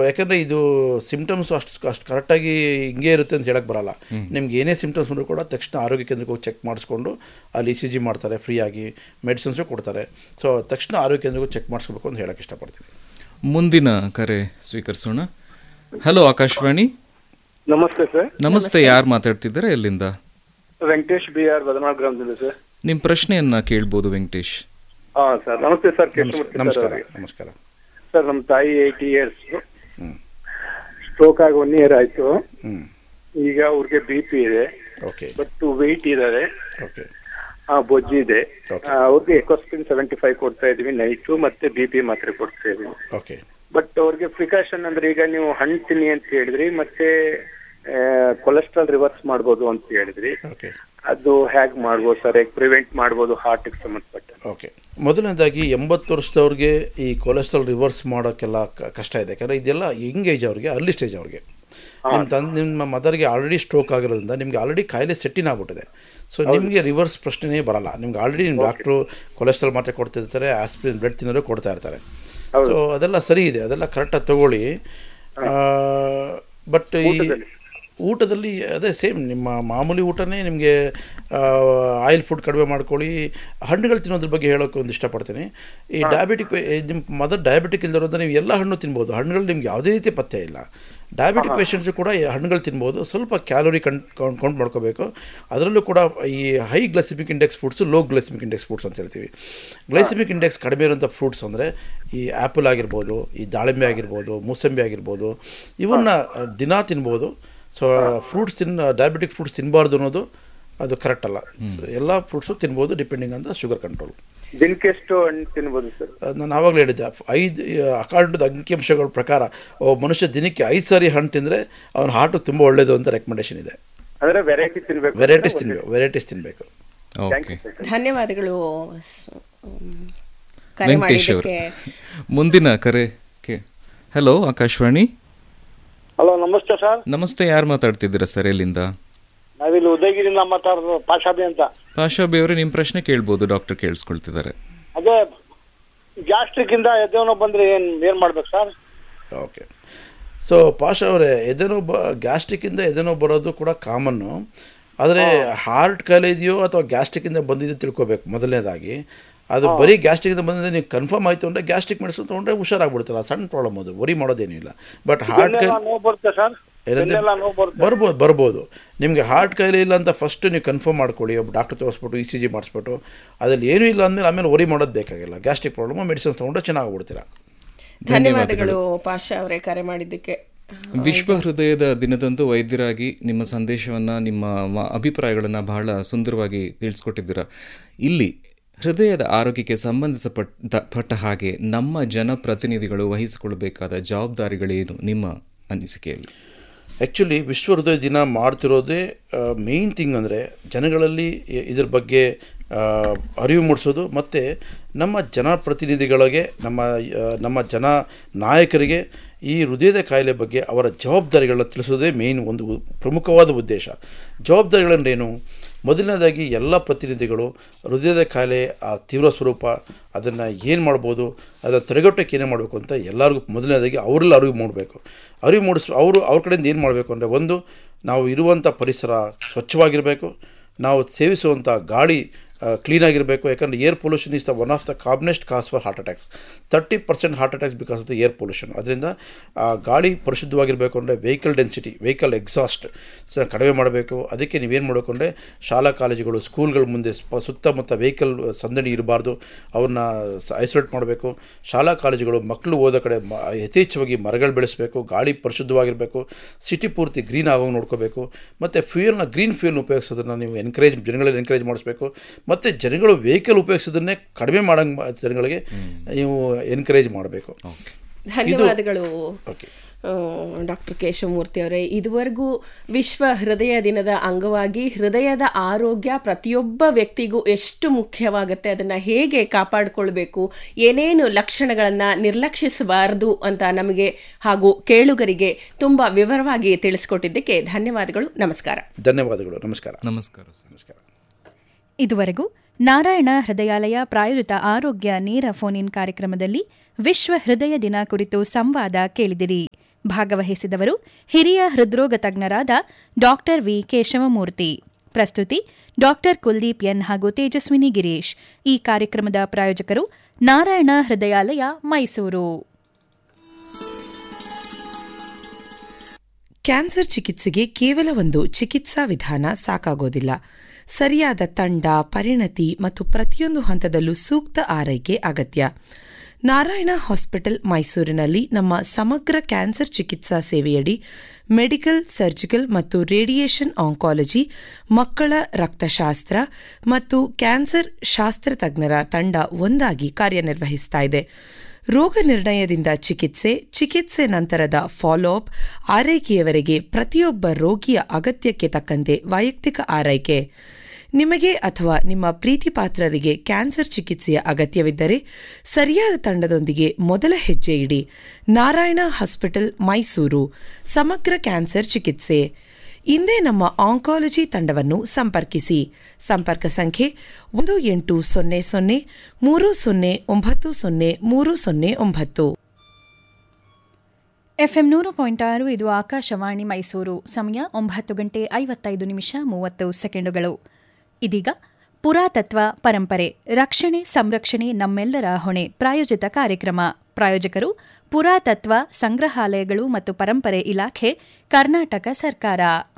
ಯಾಕಂದರೆ ಇದು ಸಿಮ್ಟಮ್ಸ್ ಅಷ್ಟು ಅಷ್ಟು ಕರೆಕ್ಟಾಗಿ ಹಿಂಗೆ ಇರುತ್ತೆ ಅಂತ ಹೇಳಕ್ಕೆ ಬರಲ್ಲ ನಿಮ್ಗೆ ಏನೇ ಸಿಮ್ಟಮ್ಸ್ ಬಂದರೂ ಕೂಡ ತಕ್ಷಣ ಆರೋಗ್ಯ ಕೇಂದ್ರಕ್ಕೆ ಹೋಗಿ ಚೆಕ್ ಮಾಡಿಸ್ಕೊಂಡು ಅಲ್ಲಿ ಇ ಸಿ ಜಿ ಮಾಡ್ತಾರೆ ಫ್ರೀಯಾಗಿ ಮೆಡಿಸಿನ್ಸು ಕೊಡ್ತಾರೆ ಸೊ ತಕ್ಷಣ ಆರೋಗ್ಯ ಕೇಂದ್ರಕ್ಕೆ ಚೆಕ್ ಮಾಡಿಸ್ಬೇಕು ಅಂತ ಹೇಳಕ್ಕೆ ಇಷ್ಟಪಡ್ತೀನಿ ಮುಂದಿನ ಕರೆ ಸ್ವೀಕರಿಸೋಣ ಹಲೋ ಆಕಾಶವಾಣಿ ನಮಸ್ತೆ ಸರ್ ನಮಸ್ತೆ ಯಾರು ಮಾತಾಡ್ತಿದ್ದಾರೆ ಎಲ್ಲಿಂದ ವೆಂಕಟೇಶ್ ಬಿ ಆರ್ ಬದನಾಳ್ ಗ್ರಾಮದಿಂದ ಸರ್ ನಿಮ್ಮ ಪ್ರಶ್ನೆಯನ್ನ ಕೇಳ್ಬೋದು ವೆಂಕಟೇಶ್ ಹಾ ಸರ್ ನಮಸ್ತೆ ಸರ್ ನಮಸ್ಕಾರ ಕೇಶವಮೂರ್ತಿ ಸರ್ ನಮಸ್ಕಾರ ಅವರಿಗೆ. ನಮಸ್ಕಾರ ಸರ್ ನಮ್ಮ ತಾಯಿ ಏಯ್ಟಿ ಇಯರ್ಸ್ ಹ್ಞೂ ಸ್ಟ್ರೋಕ್ ಆಗಿ ಒನ್ ಇಯರ್ ಆಯ್ತು ಹ್ಞೂ ಈಗ ಅವ್ರಿಗೆ ಬಿ ಪಿ ಇದೆ ಓಕೆ ಬಟ್ ವೆಯ್ಟ್ ಇದ್ದಾರೆ ಓಕೆ ಆ ಬೊಜ್ಜು ಇದೆ Okay. ಆ, ಅವ್ರಿಗೆ ಎಕೋಸ್ಪಿನ್ ಸೆವೆಂಟಿ ಫೈವ್ ಕೊಡ್ತಾ ಇದೀವಿ ನೈಟು ಮತ್ತೆ ಬಿ ಪಿ ಮಾತ್ರೆ ಕೊಡ್ತಾ ಇದೀವಿ ಓಕೆ ಬಟ್ ಅವ್ರಿಗೆ ಪ್ರಿಕಾಷನ್ ಅಂದ್ರೆ ಈಗ ನೀವು ಹಣ್ಣು ತಿನ್ನಿ ಅಂತ ಹೇಳಿದ್ರಿ ಮತ್ತೆ ಕೊಲೆಸ್ಟ್ರಾಲ್ ರಿವರ್ಸ್ ಮಾಡ್ಬೋದು ಅಂತ ಹೇಳಿದ್ರಿ ಓಕೆ ಅದು ಹೇಗ್ ಮಾಡ್ಬೋದು ಸರ್ ಹೇಗೆ ಪ್ರಿವೆಂಟ್ ಮಾಡ್ಬೋದು ಹಾರ್ಟ್ಗೆ ಸಂಬಂಧಪಟ್ಟ ಓಕೆ ಮೊದಲನೇದಾಗಿ ಎಂಬತ್ತು ವರ್ಷದವ್ರಿಗೆ ಈ ಕೊಲೆಸ್ಟ್ರಾಲ್ ರಿವರ್ಸ್ ಮಾಡೋಕ್ಕೆಲ್ಲ ಕ- ಕಷ್ಟ ಇದೆ ಯಾಕಂದರೆ ಇದೆಲ್ಲ ಯಂಗ್ ಏಜ್ ಅವ್ರಿಗೆ ಅರ್ಲಿ ಸ್ಟೇಜ್ ಅವ್ರಿಗೆ ನಿಮ್ಮ ತಂದೆ ನಿಮ್ಮ ಮದರ್ಗೆ ಆಲ್ರೆಡಿ ಸ್ಟ್ರೋಕ್ ಆಗಿರೋದ್ರಿಂದ ನಿಮ್ಗೆ ಆಲ್ರೆಡಿ ಕಾಯಿಲೆ ಸೆಟ್ಟಿನ್ ಆಗ್ಬಿಟ್ಟಿದೆ ಸೊ ನಿಮಗೆ ರಿವರ್ಸ್ ಪ್ರಶ್ನೆನೇ ಬರಲ್ಲ ನಿಮ್ಗೆ ಆಲ್ರೆಡಿ ನಿಮ್ಮ ಡಾಕ್ಟ್ರು ಕೊಲೆಸ್ಟ್ರಾಲ್ ಮಾತ್ರೆ ಕೊಡ್ತಿರ್ತಾರೆ ಆಸ್ಪಿರಿನ್ ಬ್ಲಡ್ ತಿನ್ನೋರು ಕೊಡ್ತಾ ಇರ್ತಾರೆ ಸೊ ಅದೆಲ್ಲ ಸರಿ ಇದೆ ಅದೆಲ್ಲ ಕರೆಕ್ಟಾಗಿ ತಗೊಳ್ಳಿ ಬಟ್ ಈ ಊಟದಲ್ಲಿ ಅದೇ ಸೇಮ್ ನಿಮ್ಮ ಮಾಮೂಲಿ ಊಟನೇ ನಿಮಗೆ ಆಯಿಲ್ ಫುಡ್ ಕಡಿಮೆ ಮಾಡ್ಕೊಳ್ಳಿ ಹಣ್ಣುಗಳು ತಿನ್ನೋದ್ರ ಬಗ್ಗೆ ಹೇಳೋಕೆ ಒಂದು ಇಷ್ಟಪಡ್ತೀನಿ ಈ ಡಯಾಬಿಟಿಕ್ ನಿಮ್ಮ ಮದರ್ ಡಯಾಬಿಟಿಕ್ ಇಲ್ದಿರೋದ್ರೆ ನೀವು ಎಲ್ಲ ಹಣ್ಣು ತಿನ್ಬೋದು ಹಣ್ಣುಗಳು ನಿಮ್ಗೆ ಯಾವುದೇ ರೀತಿ ಪಥ್ಯ ಇಲ್ಲ ಡಯಾಬಿಟಿಕ್ ಪೇಷಂಟ್ಸು ಕೂಡ ಈ ಹಣ್ಣುಗಳು ತಿನ್ಬೋದು ಸ್ವಲ್ಪ ಕ್ಯಾಲೋರಿ ಕನ್ ಕೌಂಟ್ ಮಾಡ್ಕೋಬೇಕು ಅದರಲ್ಲೂ ಕೂಡ ಈ high glycaemic index fruits low glycaemic index fruits ಅಂತ ಹೇಳ್ತೀವಿ ಗ್ಲೈಸಿಮಿಕ್ ಇಂಡೆಕ್ಸ್ ಕಡಿಮೆ ಇರೋಂಥ ಫ್ರೂಟ್ಸ್ ಅಂದರೆ ಈ ಆ್ಯಪಲ್ ಆಗಿರ್ಬೋದು ಈ ದಾಳಿಂಬೆ ಆಗಿರ್ಬೋದು ಮೂಸಂಬಿ ಆಗಿರ್ಬೋದು ಇವನ್ನ ದಿನ ತಿನ್ಬೋದು ಸೊ ಫ್ರೂಟ್ಸ್ ತಿನ್ನ ಡಯಾಬಿಟಿಕ್ ಫ್ರೂಟ್ಸ್ ತಿನ್ನಬಾರ್ದು ಅನ್ನೋದು ಅದು ಕರೆಕ್ಟ್ ಅಲ್ಲ ಎಲ್ಲ ಫ್ರೂಟ್ಸು ತಿನ್ಬೋದು depending on the sugar control ದಿನಕ್ಕೆ ಎಷ್ಟು ಹಣ್ಣು ತಿನ್ಬೋದು ಸರ್ ನಾನು ಆವಾಗಲೇ ಹೇಳಿದ್ದೆ ಐದು ಅಕಾರ್ಡ್ ಟು ಅಂಕಿಅಂಶಗಳ ಪ್ರಕಾರ ಒಬ್ಬ ಮನುಷ್ಯ ದಿನಕ್ಕೆ ಐದು ಸಾರಿ ಹಣ್ಣು ತಿಂದರೆ ಅವನ ಹಾರ್ಟು ತುಂಬ ಒಳ್ಳೆಯದು ಅಂತ ರೆಕಮೆಂಡೇಶನ್ ಇದೆ ಅಂದ್ರೆ ವೆರೈಟಿ ತಿನ್ಬೇಕು ವೆರೈಟೀಸ್ ತಿನ್ಬೇಕು ವೆರೈಟೀಸ್ ತಿನ್ನಬೇಕು ಓಕೆ ಧನ್ಯವಾದಗಳು ಸ್- ಮ್, ಕರೆ ವೆಂಕಟೇಶ್ ಅವರು ಮಾಡಿದ್ದಕ್ಕೆ ಮುಂದಿನ ಕರೆ ಕೇ ಹಲೋ ಆಕಾಶವಾಣಿ ಹಲೋ ನಮಸ್ತೆ ಸರ್ ನಮಸ್ತೆ ಯಾರು ಮಾತಾಡ್ತಿದ್ದೀರಾ ಸರ್ ಎಲ್ಲಿಂದ ನಾವಿಲ್ಲಿ ಉದಯಗಿರಿಯಿಂದ ಮಾತಾಡೋದು ಪಾಶಾಬಿ ಅಂತ ಪಾಶಾಬಿ ಅವರೇ ನಿಮ್ಮ ಪ್ರಶ್ನೆ ಕೇಳ್ಬೋದು ಡಾಕ್ಟರ್ ಕೇಳಿಸ್ಕೊಳ್ತಿದ್ದಾರೆ ಅದೇ ಗ್ಯಾಸ್ಟ್ರಿಕ್ ಇಂದ ಎದೆನೋ ಬಂದ್ರೆ ಏನ್ ಏನ್ ಮಾಡ್ಬೇಕು ಸರ್ ಓಕೆ ಸೊ ಪಾಷ ಅವರೇ ಎದೆನೋವು ಗ್ಯಾಸ್ಟ್ರಿಕ್ಕಿಂದ ಎದೆನೋವು ಬರೋದು ಕೂಡ ಕಾಮನ್ನು ಆದರೆ ಹಾರ್ಟ್ ಕಾಯಿಲೆ ಇದೆಯೋ ಅಥವಾ ಗ್ಯಾಸ್ಟ್ರಿಕ್ಕಿಂದ ಬಂದಿದೆ ತಿಳ್ಕೊಬೇಕು ಮೊದಲನೇದಾಗಿ ಅದು ಬರೀ ಗ್ಯಾಸ್ಟ್ರಿಕ್ಕಿಂದ ಬಂದಿದೆ ನೀವು ಕನ್ಫರ್ಮ್ ಆಯಿತು ಅಂದರೆ ಗ್ಯಾಸ್ಟ್ರಿಕ್ ಮೆಡಿಸಿನ್ ತೊಗೊಂಡ್ರೆ ಹುಷಾರಾಗ್ಬಿಡ್ತಲ್ಲ ಸಣ್ಣ ಪ್ರಾಬ್ಲಮ್ ಅದು ವರಿ ಮಾಡೋದೇನಿಲ್ಲ ಬಟ್ ಹಾರ್ಟ್ ಬೆನ್ನೆಲ್ಲ ಕಾಯಿಲೆ ನೋವು ಬರುತ್ತೆ ಸರ್ ಏನಂದ್ರೆ ಬೆನ್ನೆಲ್ಲ ನೋವು ಬರುತ್ತೆ ಬರ್ಬೋದು ಬರ್ಬೋದು ನಿಮಗೆ ಹಾರ್ಟ್ ಕಾಯಿಲೆ ಇಲ್ಲ ಅಂತ ಫಸ್ಟ್ ನೀವು ಕನ್ಫರ್ಮ್ ಮಾಡ್ಕೊಳ್ಳಿ ಒಬ್ಬ ಡಾಕ್ಟರ್ ತೋರಿಸ್ಬಿಟ್ಟು ಇ ಸಿ ಜಿ ಮಾಡಿಸ್ಬಿಟ್ಟು ಅದ್ರಲ್ಲಿ ಏನೂ ಇಲ್ಲ ಅಂದಮೇಲೆ ಆಮೇಲೆ ವರಿ ಮಾಡೋದು ಬೇಕಾಗಿಲ್ಲ ಗ್ಯಾಸ್ಟ್ರಿಕ್ ಪ್ರಾಬ್ಲಮ್ ಮೆಡಿಸಿನ್ಸ್ ತೊಗೊಂಡ್ರೆ ಚೆನ್ನಾಗ್ಬಿಡ್ತೀರಾ ಧನ್ಯವಾದಗಳು ಪಾಷಾ ಅವರೇ ಕರೆ ಮಾಡಿದ್ದಕ್ಕೆ ವಿಶ್ವ ಹೃದಯದ ದಿನದಂದು ವೈದ್ಯರಾಗಿ ನಿಮ್ಮ ಸಂದೇಶವನ್ನು ನಿಮ್ಮ ಮ- ಅಭಿಪ್ರಾಯಗಳನ್ನು ಬಹಳ ಸುಂದರವಾಗಿ ತಿಳಿಸ್ಕೊಟ್ಟಿದ್ದೀರಾ ಇಲ್ಲಿ ಹೃದಯದ ಆರೋಗ್ಯಕ್ಕೆ ಸಂಬಂಧಿಸಪಟ್ಟ ಪಟ್ಟ ಹಾಗೆ ನಮ್ಮ ಜನಪ್ರತಿನಿಧಿಗಳು ವಹಿಸಿಕೊಳ್ಳಬೇಕಾದ ಜವಾಬ್ದಾರಿಗಳೇನು ನಿಮ್ಮ ಅನಿಸಿಕೆಯಲ್ಲಿ ಆ್ಯಕ್ಚುಲಿ ವಿಶ್ವ ಹೃದಯ ದಿನ ಮಾಡ್ತಿರೋದೇ ಮೇಯ್ನ್ ಥಿಂಗ್ ಅಂದರೆ ಜನಗಳಲ್ಲಿ ಇ- ಇದ್ರ ಬಗ್ಗೆ ಆ, ಅರಿವು ಮೂಡಿಸೋದು ಮತ್ತು ನಮ್ಮ ಜನಪ್ರತಿನಿಧಿಗಳಿಗೆ ನಮ್ಮ ಆ, ನಮ್ಮ ಜನ ನಾಯಕರಿಗೆ ಈ ಹೃದಯದ ಕಾಯಿಲೆ ಬಗ್ಗೆ ಅವರ ಜವಾಬ್ದಾರಿಗಳನ್ನ ತಿಳಿಸೋದೇ ಮೇಯ್ನ್ ಒಂದು ಉ- ಪ್ರಮುಖವಾದ ಉದ್ದೇಶ ಜವಾಬ್ದಾರಿಗಳಂದ್ರೇನು ಮೊದಲನೇದಾಗಿ ಎಲ್ಲ ಪ್ರತಿನಿಧಿಗಳು ಹೃದಯದ ಕಾಯಿಲೆ ಆ ತೀವ್ರ ಸ್ವರೂಪ ಅದನ್ನು ಏನು ಮಾಡ್ಬೋದು ಅದನ್ನು ತಡೆಗಟ್ಟಕ್ಕೆ ಏನೇ ಮಾಡಬೇಕು ಅಂತ ಎಲ್ಲರಿಗೂ ಮೊದಲನೇದಾಗಿ ಅವರೆಲ್ಲ ಅರಿವು ಮೂಡಬೇಕು ಅರಿವು ಮೂಡಿಸ್ ಅವರು ಅವ್ರ ಕಡೆಯಿಂದ ಏನು ಮಾಡಬೇಕು ಅಂದರೆ ಒಂದು ನಾವು ಇರುವಂಥ ಪರಿಸರ ಸ್ವಚ್ಛವಾಗಿರಬೇಕು ನಾವು ಸೇವಿಸುವಂಥ ಗಾಳಿ ಕ್ಲೀನಾಗಿರಬೇಕು ಯಾಕಂದರೆ air pollution is the one of the commonest cause for heart attacks thirty percent heart attacks because of the air pollution ಅದರಿಂದ ಆ ಗಾಳಿ ಪರಿಶುದ್ಧವಾಗಿರಬೇಕು ಅಂದರೆ vehicle density vehicle exhaust so ಕಡಿಮೆ ಮಾಡಬೇಕು ಅದಕ್ಕೆ ನೀವೇನು ಮಾಡಬೇಕು ಅಂದರೆ ಶಾಲಾ ಕಾಲೇಜುಗಳು ಸ್ಕೂಲ್ಗಳ ಮುಂದೆ ಸ್ಪ- ಸುತ್ತಮುತ್ತ ವೆಹಿಕಲ್ ಸಂದಣಿ ಇರಬಾರ್ದು ಅವ್ರನ್ನ ಐಸೋಲೇಟ್ ಮಾಡಬೇಕು ಶಾಲಾ ಕಾಲೇಜುಗಳು ಮಕ್ಕಳು ಓದೋ ಕಡೆ ಮ ಯಥೇಚ್ಛವಾಗಿ ಮರಗಳು ಬೆಳೆಸಬೇಕು ಗಾಳಿ ಪರಿಶುದ್ಧವಾಗಿರಬೇಕು ಸಿಟಿ ಪೂರ್ತಿ ಗ್ರೀನ್ ಆಗೋಂಗೆ ನೋಡ್ಕೋಬೇಕು ಮತ್ತು ಫ್ಯೂಯಲ್ನ ಗ್ರೀನ್ ಫ್ಯೂಯಲ್ನ ಉಪಯೋಗಿಸೋದನ್ನು ನೀವು ಎನ್ಕರೇಜ್ ಜನಗಳಲ್ಲಿ ಎನ್ಕರೇಜ್ ಮಾಡಿಸ್ಬೇಕು ಮತ್ತು ಜನಗಳು ವೆಹಿಕಲ್ ಉಪಯೋಗಿಸೋದನ್ನೇ ಕಡಿಮೆ ಮಾಡೋಂಗೆ ಜನಗಳಿಗೆ ನೀವು ಎನ್ಕರೇಜ್ ಮಾಡಬೇಕು ಧನ್ಯವಾದಗಳು ಓಕೆ ಡಾಕ್ಟರ್ ಕೇಶವಮೂರ್ತಿ ಅವರೇ ಇದುವರೆಗೂ ವಿಶ್ವ ಹೃದಯ ದಿನದ ಅಂಗವಾಗಿ ಹೃದಯದ ಆರೋಗ್ಯ ಪ್ರತಿಯೊಬ್ಬ ವ್ಯಕ್ತಿಗೂ ಎಷ್ಟು ಮುಖ್ಯವಾಗುತ್ತೆ ಅದನ್ನ ಹೇಗೆ ಕಾಪಾಡಿಕೊಳ್ಬೇಕು ಏನೇನು ಲಕ್ಷಣಗಳನ್ನ ನಿರ್ಲಕ್ಷಿಸಬಾರದು ಅಂತ ನಮಗೆ ಹಾಗೂ ಕೇಳುಗರಿಗೆ ತುಂಬಾ ವಿವರವಾಗಿ ತಿಳಿಸಿಕೊಟ್ಟಿದ್ದಕ್ಕೆ ಧನ್ಯವಾದಗಳು ನಮಸ್ಕಾರ ಧನ್ಯವಾದಗಳು ನಮಸ್ಕಾರ ನಮಸ್ಕಾರ ಸರ್ ನಮಸ್ಕಾರ ಇದುವರೆಗೂ ನಾರಾಯಣ ಹೃದಯಾಲಯ ಪ್ರಾಯೋಜಿತ ಆರೋಗ್ಯ ನೇರ ಫೋನ್ ಇನ್ ಕಾರ್ಯಕ್ರಮದಲ್ಲಿ ವಿಶ್ವ ಹೃದಯ ದಿನ ಕುರಿತು ಸಂವಾದ ಕೇಳಿದಿರಿ ಭಾಗವಹಿಸಿದವರು ಹಿರಿಯ ಹೃದ್ರೋಗ ತಜ್ಞರಾದ ಡಾಕ್ಟರ್ ವಿ ಕೇಶವಮೂರ್ತಿ ಪ್ರಸ್ತುತಿ ಡಾಕ್ಟರ್ ಕುಲ್ದೀಪ್ ಎನ್ ಹಾಗೂ ತೇಜಸ್ವಿನಿ ಗಿರೀಶ್ ಈ ಕಾರ್ಯಕ್ರಮದ ಪ್ರಾಯೋಜಕರು ನಾರಾಯಣ ಹೃದಯಾಲಯ ಮೈಸೂರು ಕ್ಯಾನ್ಸರ್ ಚಿಕಿತ್ಸೆಗೆ ಕೇವಲ ಒಂದು ಚಿಕಿತ್ಸಾ ವಿಧಾನ ಸಾಕಾಗೋದಿಲ್ಲ ಸರಿಯಾದ ತಂಡ ಪರಿಣತಿ ಮತ್ತು ಪ್ರತಿಯೊಂದು ಹಂತದಲ್ಲೂ ಸೂಕ್ತ ಆರೈಕೆ ಅಗತ್ಯ ನಾರಾಯಣ ಹಾಸ್ಪಿಟಲ್ ಮೈಸೂರಿನಲ್ಲಿ ನಮ್ಮ ಸಮಗ್ರ ಕ್ಯಾನ್ಸರ್ ಚಿಕಿತ್ಸಾ ಸೇವೆಯಡಿ ಮೆಡಿಕಲ್ ಸರ್ಜಿಕಲ್ ಮತ್ತು ರೇಡಿಯೇಷನ್ ಆಂಕಾಲಜಿ ಮಕ್ಕಳ ರಕ್ತಶಾಸ್ತ್ರ ಮತ್ತು ಕ್ಯಾನ್ಸರ್ ಶಾಸ್ತ್ರ ತಜ್ಞರ ತಂಡ ಒಂದಾಗಿ ಕಾರ್ಯನಿರ್ವಹಿಸ್ತಾ ಇದೆ ರೋಗ ನಿರ್ಣಯದಿಂದ ಚಿಕಿತ್ಸೆ ಚಿಕಿತ್ಸೆ ನಂತರದ ಫಾಲೋಅಪ್ ಆರೈಕೆಯವರೆಗೆ ಪ್ರತಿಯೊಬ್ಬ ರೋಗಿಯ ಅಗತ್ಯಕ್ಕೆ ತಕ್ಕಂತೆ ವೈಯಕ್ತಿಕ ಆರೈಕೆ ನಿಮಗೆ ಅಥವಾ ನಿಮ್ಮ ಪ್ರೀತಿಪಾತ್ರರಿಗೆ ಕ್ಯಾನ್ಸರ್ ಚಿಕಿತ್ಸೆಯ ಅಗತ್ಯವಿದ್ದರೆ ಸರಿಯಾದ ತಂಡದೊಂದಿಗೆ ಮೊದಲ ಹೆಜ್ಜೆ ಇಡಿ ನಾರಾಯಣ ಹಾಸ್ಪಿಟಲ್ ಮೈಸೂರು ಸಮಗ್ರ ಕ್ಯಾನ್ಸರ್ ಚಿಕಿತ್ಸೆ ಇಂದೇ ನಮ್ಮ ಆಂಕಾಲಜಿ ತಂಡವನ್ನು ಸಂಪರ್ಕಿಸಿ ಸಂಪರ್ಕ ಸಂಖ್ಯೆ ಒಂದು ಎಂಟು ಸೊನ್ನೆ ಸೊನ್ನೆ ಮೂರು ಸೊನ್ನೆ ಒಂಬತ್ತು ಸೊನ್ನೆ ಮೂರು ಸೊನ್ನೆ ಒಂಬತ್ತು ಎಫ್ಎಂ ನೂರು ಪಾಯಿಂಟ್ ಆರು ಇದು ಆಕಾಶವಾಣಿ ಮೈಸೂರು ಸಮಯ ಒಂಬತ್ತು ಗಂಟೆ ಐವತ್ತೈದು ನಿಮಿಷ ಮೂವತ್ತು ಸೆಕೆಂಡುಗಳು ಇದೀಗ ಪುರಾತತ್ವ ಪರಂಪರೆ ರಕ್ಷಣೆ ಸಂರಕ್ಷಣೆ ನಮ್ಮೆಲ್ಲರ ಹೊಣೆ ಪ್ರಾಯೋಜಿತ ಕಾರ್ಯಕ್ರಮ ಪ್ರಾಯೋಜಕರು ಪುರಾತತ್ವ ಸಂಗ್ರಹಾಲಯಗಳು ಮತ್ತು ಪರಂಪರೆ ಇಲಾಖೆ ಕರ್ನಾಟಕ ಸರ್ಕಾರ